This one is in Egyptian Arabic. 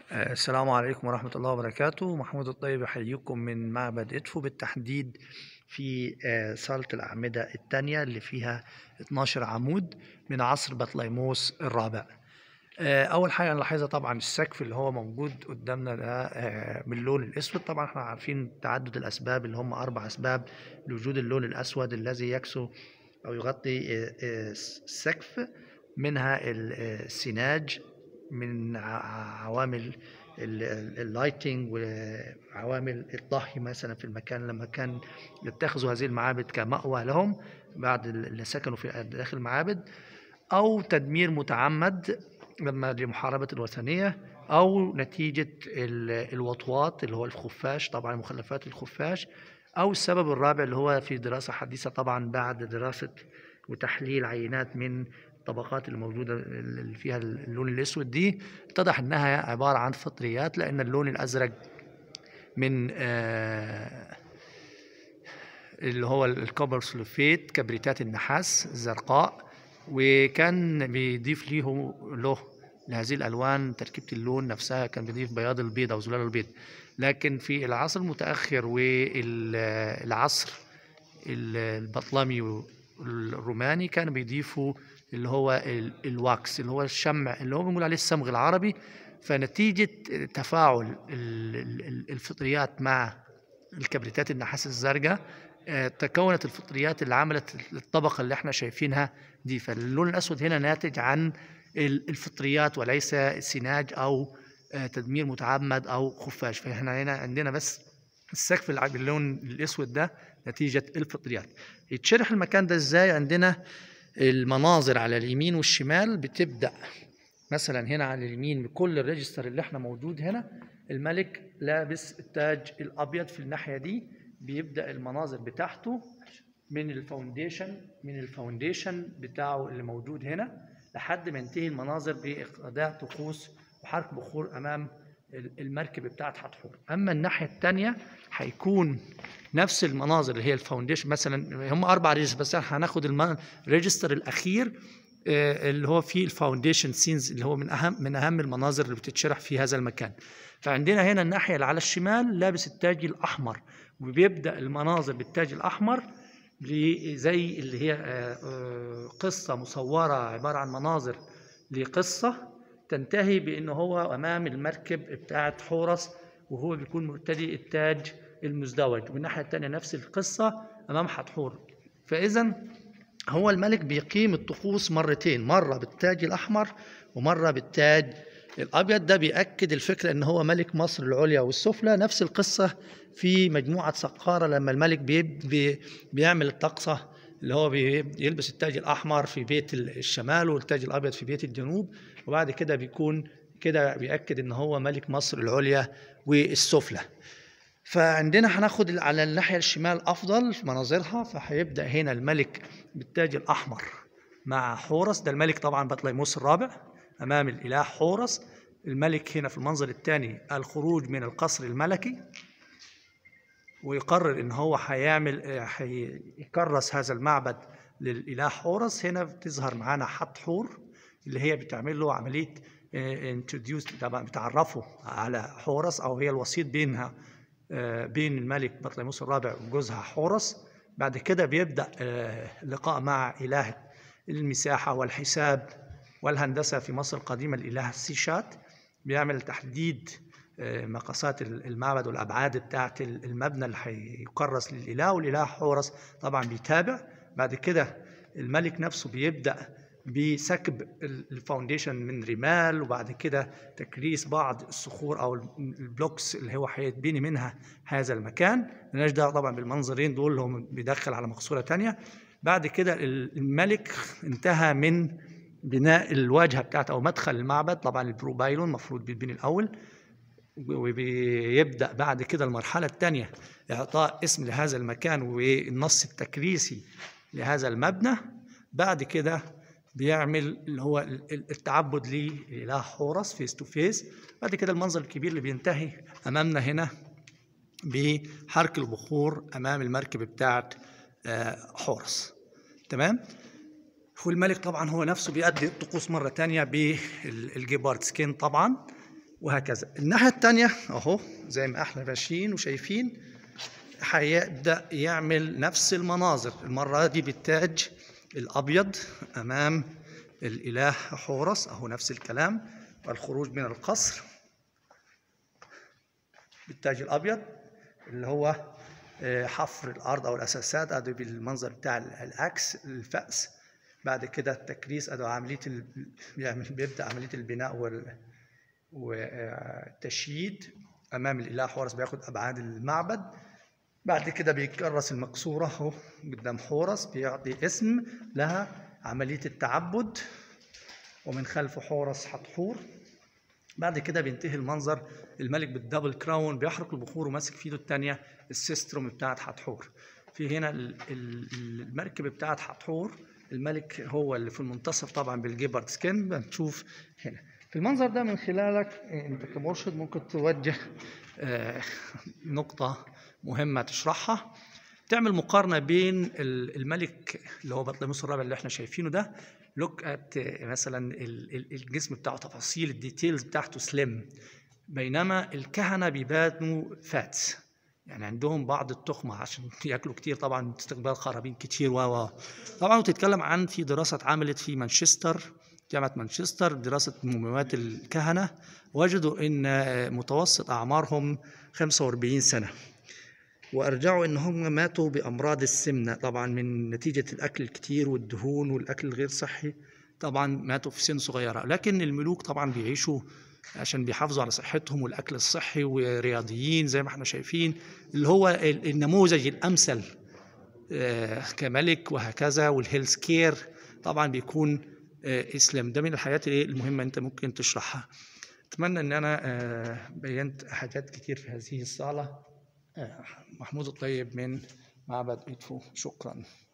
آه، السلام عليكم ورحمة الله وبركاته محمود الطيب يحييكم من معبد إدفو بالتحديد في آه، صالة الأعمدة الثانية اللي فيها 12 عمود من عصر بطليموس الرابع آه، أول حاجة نلاحظها طبعا السقف اللي هو موجود قدامنا ده آه، من اللون الأسود طبعا احنا عارفين تعدد الأسباب اللي هم أربع أسباب لوجود اللون الأسود الذي يكسو أو يغطي آه، آه، السقف منها ال- آه، السناج من ع- عوامل ال- ال- اللايتنج وعوامل الضحي مثلا في المكان لما كان يتخذوا هذه المعابد كمأوى لهم بعد اللي سكنوا في داخل المعابد أو تدمير متعمد لما لمحاربة الوثنية أو نتيجة ال- الوطواط اللي هو الخفاش طبعا مخلفات الخفاش أو السبب الرابع اللي هو في دراسة حديثة طبعا بعد دراسة وتحليل عينات من الطبقات الموجودة اللي فيها اللون الأسود دي اتضح إنها عبارة عن فطريات لأن اللون الأزرق من آه، اللي هو الكوبر سلفيت كبريتات النحاس الزرقاء وكان بيضيف ليه له لهذه الالوان تركيبه اللون نفسها كان بيضيف بياض البيض او زلال البيض لكن في العصر المتاخر والعصر البطلمي والروماني كانوا بيضيفوا اللي هو ال- الواكس اللي هو الشمع اللي هو بنقول عليه الصمغ العربي فنتيجه تفاعل ال- ال- الفطريات مع الكبريتات النحاس الزرقاء آه، تكونت الفطريات اللي عملت الطبقة اللي احنا شايفينها دي فاللون الأسود هنا ناتج عن ال- الفطريات وليس سناج أو آه، تدمير متعمد أو خفاش فاحنا هنا عندنا بس السقف الع- باللون الأسود ده نتيجة الفطريات يتشرح المكان ده ازاي عندنا المناظر على اليمين والشمال بتبدأ مثلا هنا على اليمين بكل الريجستر اللي احنا موجود هنا الملك لابس التاج الابيض في الناحيه دي بيبدا المناظر بتاعته من الفاونديشن من الفاونديشن بتاعه اللي موجود هنا لحد ما ينتهي المناظر باداء طقوس وحرك بخور امام ال- المركب بتاعت حتحور اما الناحيه الثانيه هيكون نفس المناظر اللي هي الفاونديشن مثلا هم اربع ريجستر بس احنا هناخد الم- الريجستر الاخير آه، اللي هو فيه الفاونديشن سينز اللي هو من اهم من اهم المناظر اللي بتتشرح في هذا المكان فعندنا هنا الناحيه اللي على الشمال لابس التاج الاحمر وبيبدا المناظر بالتاج الاحمر ل- زي اللي هي آه، آه، قصه مصوره عباره عن مناظر لقصه تنتهي بان هو امام المركب بتاعت حورس وهو بيكون مرتدي التاج المزدوج والناحيه الثانيه نفس القصه امام حتحور فاذا هو الملك بيقيم الطقوس مرتين مرة بالتاج الأحمر ومرة بالتاج الأبيض ده بيأكد الفكرة إن هو ملك مصر العليا والسفلى نفس القصة في مجموعة سقارة لما الملك بي بي بيعمل الطقسة اللي هو بي- بيلبس التاج الأحمر في بيت الشمال والتاج الأبيض في بيت الجنوب وبعد كده بيكون كده بيأكد إن هو ملك مصر العليا والسفلى فعندنا هناخد على الناحية الشمال أفضل في مناظرها فهيبدأ هنا الملك بالتاج الأحمر مع حورس ده الملك طبعا بطليموس الرابع أمام الإله حورس الملك هنا في المنظر الثاني الخروج من القصر الملكي ويقرر ان هو هيعمل آه، هيكرس هذا المعبد للاله حورس هنا بتظهر معانا حتحور اللي هي بتعمل له عمليه انتروديوس طبعا بتعرفه على حورس او هي الوسيط بينها آه، بين الملك بطليموس الرابع وجوزها حورس بعد كده بيبدا آه، لقاء مع اله المساحه والحساب والهندسه في مصر القديمه الاله السيشات بيعمل تحديد آه، مقاسات المعبد والابعاد بتاعه المبنى اللي هيكرس للاله والاله حورس طبعا بيتابع بعد كده الملك نفسه بيبدا بسكب ال- الفاونديشن من رمال وبعد كده تكريس بعض الصخور او البلوكس اللي هو هيتبني منها هذا المكان ملناش دعوه طبعا بالمنظرين دول اللي هم بيدخل على مقصوره تانية بعد كده ال- الملك انتهى من بناء الواجهه بتاعته او مدخل المعبد طبعا البروبايلون المفروض بيتبني الاول وبيبدا بعد كده المرحله الثانيه اعطاء اسم لهذا المكان والنص التكريسي لهذا المبنى بعد كده بيعمل اللي هو ال- ال- التعبد لإله حورس فيس تو فيس بعد كده المنظر الكبير اللي بينتهي امامنا هنا بحرك البخور امام المركب بتاعت آه، حورس تمام والملك طبعا هو نفسه بيأدي الطقوس مرة تانية بالجيبارد سكين طبعا وهكذا الناحية التانية أهو زي ما احنا ماشيين وشايفين هيبدأ يعمل نفس المناظر المرة دي بالتاج الأبيض أمام الإله حورس أهو نفس الكلام والخروج من القصر بالتاج الأبيض اللي هو آه، حفر الأرض أو الأساسات أدي بالمنظر بتاع العكس الفأس بعد كده التكريس أدي عملية ال... بيعمل بيبدأ عملية البناء وال... والتشييد أمام الإله حورس بياخد أبعاد المعبد بعد كده بيكرس المكسورة اهو قدام حورس بيعطي اسم لها عملية التعبد ومن خلف حورس حتحور بعد كده بينتهي المنظر الملك بالدبل كراون بيحرق البخور وماسك في ايده الثانيه السيستروم بتاعت حتحور في هنا ال- ال- المركب بتاعت حتحور الملك هو اللي في المنتصف طبعا بالجيبرد سكين بنشوف هنا في المنظر ده من خلالك آه، انت كمرشد ممكن توجه آه، نقطة مهمة تشرحها تعمل مقارنة بين ال- الملك اللي هو بطليموس الرابع اللي احنا شايفينه ده لوك ات مثلا ال- ال- الجسم بتاعه تفاصيل الديتيلز بتاعته سليم بينما الكهنة بيبانوا فاتس يعني عندهم بعض التخمة عشان ياكلوا كتير طبعا استقبال قرابين كتير و و طبعا وتتكلم عن في دراسة اتعملت في مانشستر جامعة مانشستر دراسة مومياوات الكهنة وجدوا ان متوسط اعمارهم 45 سنة وارجعوا ان هم ماتوا بامراض السمنه طبعا من نتيجه الاكل الكتير والدهون والاكل الغير صحي طبعا ماتوا في سن صغيره لكن الملوك طبعا بيعيشوا عشان بيحافظوا على صحتهم والاكل الصحي ورياضيين زي ما احنا شايفين اللي هو ال- النموذج الامثل آه، كملك وهكذا والهيلث كير طبعا بيكون آه، اسلام ده من الحاجات اللي المهمه انت ممكن تشرحها اتمنى ان انا آه، بينت حاجات كتير في هذه الصاله آه، محمود الطيب من معبد إدفو شكرا